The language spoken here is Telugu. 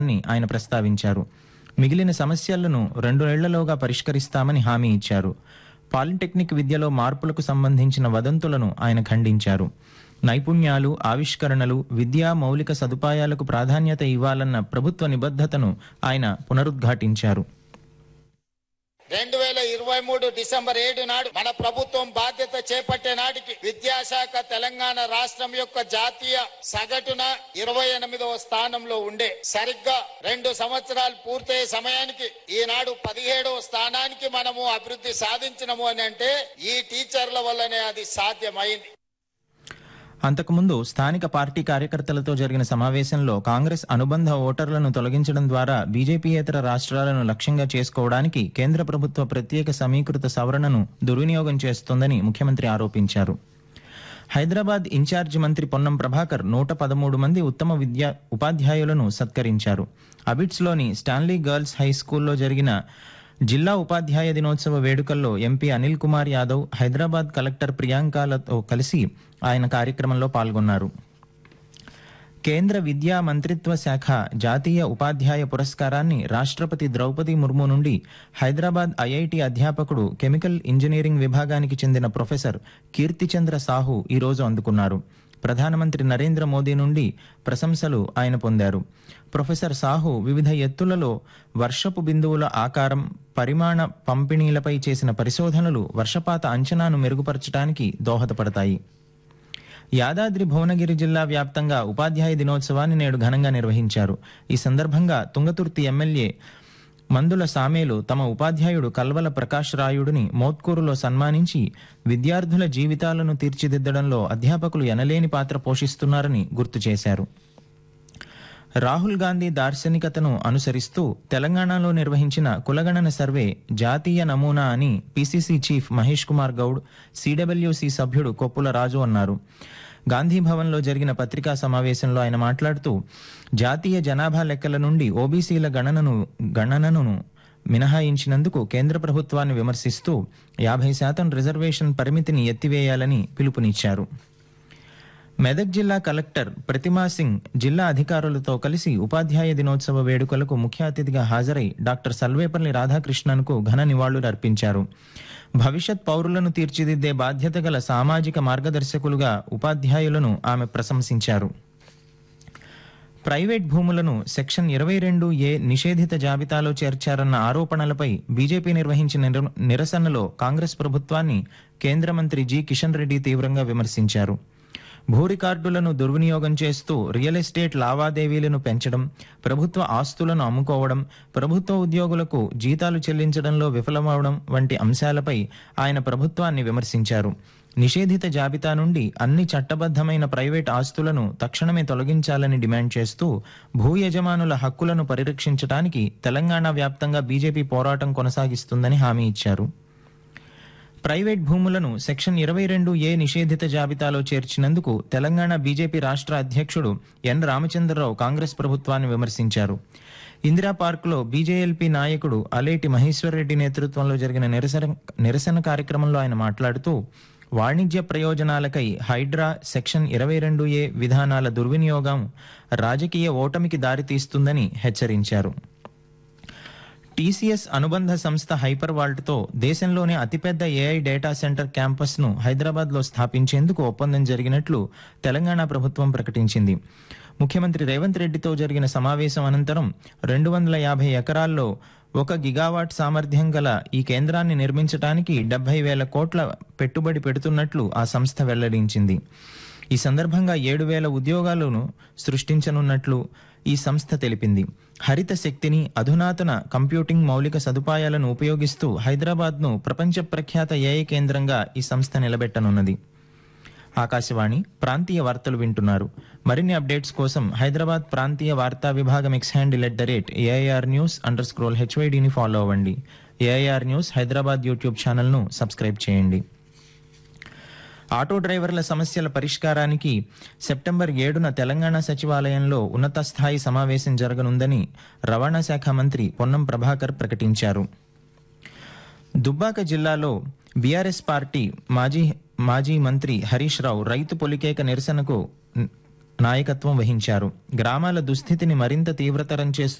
అని ఆయన ప్రస్తావించారు మిగిలిన సమస్యలను రెండేళ్లలోగా పరిష్కరిస్తామని హామీ ఇచ్చారు పాలిటెక్నిక్ విద్యలో మార్పులకు సంబంధించిన వదంతులను ఆయన ఖండించారు నైపుణ్యాలు ఆవిష్కరణలు విద్యా మౌలిక సదుపాయాలకు ప్రాధాన్యత ఇవ్వాలన్న ప్రభుత్వ నిబద్ధతను ఆయన పునరుద్ఘాటించారు రెండు వేల ఇరవై మూడు డిసెంబర్ ఏడు నాడు మన ప్రభుత్వం బాధ్యత చేపట్టే నాటికి విద్యాశాఖ తెలంగాణ రాష్ట్రం యొక్క జాతీయ సగటున ఇరవై ఎనిమిదవ స్థానంలో ఉండే సరిగ్గా రెండు సంవత్సరాలు పూర్తయ్యే సమయానికి ఈనాడు పదిహేడవ స్థానానికి మనము అభివృద్ధి సాధించినము అని అంటే ఈ టీచర్ల వల్లనే అది సాధ్యమైంది అంతకుముందు స్థానిక పార్టీ కార్యకర్తలతో జరిగిన సమావేశంలో కాంగ్రెస్ అనుబంధ ఓటర్లను తొలగించడం ద్వారా బీజేపీయేతర రాష్ట్రాలను లక్ష్యంగా చేసుకోవడానికి కేంద్ర ప్రభుత్వ ప్రత్యేక సమీకృత సవరణను దుర్వినియోగం చేస్తోందని ముఖ్యమంత్రి ఆరోపించారు హైదరాబాద్ ఇన్ఛార్జి మంత్రి పొన్నం ప్రభాకర్ నూట పదమూడు మంది ఉత్తమ విద్యా ఉపాధ్యాయులను సత్కరించారు అబిట్స్లోని స్టాన్లీ గర్ల్స్ హై స్కూల్లో జరిగిన జిల్లా ఉపాధ్యాయ దినోత్సవ వేడుకల్లో ఎంపీ అనిల్ కుమార్ యాదవ్ హైదరాబాద్ కలెక్టర్ ప్రియాంకలతో కలిసి ఆయన కార్యక్రమంలో పాల్గొన్నారు కేంద్ర విద్యా మంత్రిత్వ శాఖ జాతీయ ఉపాధ్యాయ పురస్కారాన్ని రాష్ట్రపతి ద్రౌపది ముర్ము నుండి హైదరాబాద్ ఐఐటి అధ్యాపకుడు కెమికల్ ఇంజనీరింగ్ విభాగానికి చెందిన ప్రొఫెసర్ కీర్తిచంద్ర సాహు ఈరోజు అందుకున్నారు ప్రధానమంత్రి నరేంద్ర మోదీ నుండి ప్రశంసలు ఆయన పొందారు ప్రొఫెసర్ సాహు వివిధ ఎత్తులలో వర్షపు బిందువుల ఆకారం పరిమాణ పంపిణీలపై చేసిన పరిశోధనలు వర్షపాత అంచనాను మెరుగుపరచడానికి దోహదపడతాయి యాదాద్రి భువనగిరి జిల్లా వ్యాప్తంగా ఉపాధ్యాయ దినోత్సవాన్ని నేడు ఘనంగా నిర్వహించారు ఈ సందర్భంగా తుంగతుర్తి ఎమ్మెల్యే మందుల సామేలు తమ ఉపాధ్యాయుడు కల్వల ప్రకాష్ రాయుడిని మోత్కూరులో సన్మానించి విద్యార్థుల జీవితాలను తీర్చిదిద్దడంలో అధ్యాపకులు ఎనలేని పాత్ర పోషిస్తున్నారని గుర్తు చేశారు రాహుల్ గాంధీ దార్శనికతను అనుసరిస్తూ తెలంగాణలో నిర్వహించిన కులగణన సర్వే జాతీయ నమూనా అని PCC chief Mahesh Kumar Goud CWC సభ్యుడు కొప్పుల రాజు అన్నారు గాంధీ భవన్లో జరిగిన పత్రికా సమావేశంలో ఆయన మాట్లాడుతూ జాతీయ జనాభా లెక్కల నుండి ఓబీసీల గణనను గణనను మినహాయించినందుకు కేంద్ర ప్రభుత్వాన్ని విమర్శిస్తూ యాభై శాతం రిజర్వేషన్ పరిమితిని ఎత్తివేయాలని పిలుపునిచ్చారు మెదక్ జిల్లా కలెక్టర్ ప్రతిమా సింగ్ జిల్లా అధికారులతో కలిసి ఉపాధ్యాయ దినోత్సవ వేడుకలకు ముఖ్య అతిథిగా హాజరై డాక్టర్ సల్వేపల్లి రాధాకృష్ణన్కు ఘన నివాళులు అర్పించారు భవిష్యత్ పౌరులను తీర్చిదిద్దే బాధ్యత గల సామాజిక మార్గదర్శకులుగా ఉపాధ్యాయులను ఆమె ప్రశంసించారు ప్రైవేట్ భూములను సెక్షన్ ఇరవై రెండు ఏ నిషేధిత జాబితాలో చేర్చారన్న ఆరోపణలపై బీజేపీ నిర్వహించిన నిర- నిరసనలో కాంగ్రెస్ ప్రభుత్వాన్ని కేంద్ర మంత్రి జి కిషన్ రెడ్డి తీవ్రంగా విమర్శించారు భూ రికార్డులను దుర్వినియోగం చేస్తూ రియల్ ఎస్టేట్ లావాదేవీలను పెంచడం ప్రభుత్వ ఆస్తులను అమ్ముకోవడం ప్రభుత్వ ఉద్యోగులకు జీతాలు చెల్లించడంలో విఫలమవడం వంటి అంశాలపై ఆయన ప్రభుత్వాన్ని విమర్శించారు నిషేధిత జాబితా నుండి అన్ని చట్టబద్ధమైన ప్రైవేట్ ఆస్తులను తక్షణమే తొలగించాలని డిమాండ్ చేస్తూ భూ యజమానుల హక్కులను పరిరక్షించడానికి తెలంగాణ వ్యాప్తంగా బీజేపీ పోరాటం కొనసాగిస్తుందని హామీ ఇచ్చారు ప్రైవేట్ భూములను సెక్షన్ ఇరవై రెండు ఏ నిషేధిత జాబితాలో చేర్చినందుకు తెలంగాణ బీజేపీ రాష్ట్ర అధ్యక్షుడు ఎన్ రామచంద్రరావు కాంగ్రెస్ ప్రభుత్వాన్ని విమర్శించారు ఇందిరా పార్కులో బీజేఎల్పీ నాయకుడు అలేటి మహేశ్వర్ రెడ్డి నేతృత్వంలో జరిగిన నిరసన నిరసన కార్యక్రమంలో ఆయన మాట్లాడుతూ వాణిజ్య ప్రయోజనాలకై హైడ్రా సెక్షన్ ఇరవై రెండు ఏ విధానాల దుర్వినియోగం రాజకీయ ఓటమికి దారితీస్తుందని హెచ్చరించారు టీసీఎస్ అనుబంధ సంస్థ హైపర్ వాల్ట్తో దేశంలోనే అతిపెద్ద ఏఐ డేటా సెంటర్ క్యాంపస్ను హైదరాబాద్లో స్థాపించేందుకు ఒప్పందం జరిగినట్లు తెలంగాణ ప్రభుత్వం ప్రకటించింది ముఖ్యమంత్రి రేవంత్ రెడ్డితో జరిగిన సమావేశం అనంతరం రెండు వందల యాభై ఎకరాల్లో ఒక గిగావాట్ సామర్థ్యం గల ఈ కేంద్రాన్ని నిర్మించడానికి డెబ్బై వేల కోట్ల పెట్టుబడి పెడుతున్నట్లు ఆ సంస్థ వెల్లడించింది ఈ సందర్భంగా ఏడు వేల ఉద్యోగాలను సృష్టించనున్నట్లు ఈ సంస్థ తెలిపింది హరిత శక్తిని అధునాతన కంప్యూటింగ్ మౌలిక సదుపాయాలను ఉపయోగిస్తూ హైదరాబాద్ను ప్రపంచ ప్రఖ్యాత ఏఐ కేంద్రంగా ఈ సంస్థ నిలబెట్టనున్నది ఆకాశవాణి ప్రాంతీయ వార్తలు వింటున్నారు మరిన్ని అప్డేట్స్ కోసం హైదరాబాద్ ప్రాంతీయ వార్తా విభాగం X handle at the rate AIR news underscore హెచ్వైడిని ఫాలో అవ్వండి ఏఐఆర్ న్యూస్ హైదరాబాద్ యూట్యూబ్ ఛానల్ను సబ్స్క్రైబ్ చేయండి ఆటో డ్రైవర్ల సమస్యల పరిష్కారానికి సెప్టెంబర్ ఏడున తెలంగాణ సచివాలయంలో ఉన్నత స్థాయి సమావేశం జరగనుందని రవాణా శాఖ మంత్రి పొన్నం ప్రభాకర్ ప్రకటించారు దుబ్బాక జిల్లాలో బీఆర్ఎస్ పార్టీ మాజీ మాజీ మంత్రి హరీష్ రావు రైతు పొలికేక నిరసనకు నాయకత్వం వహించారు గ్రామాల దుస్థితిని మరింత తీవ్రతరం చేస్తూ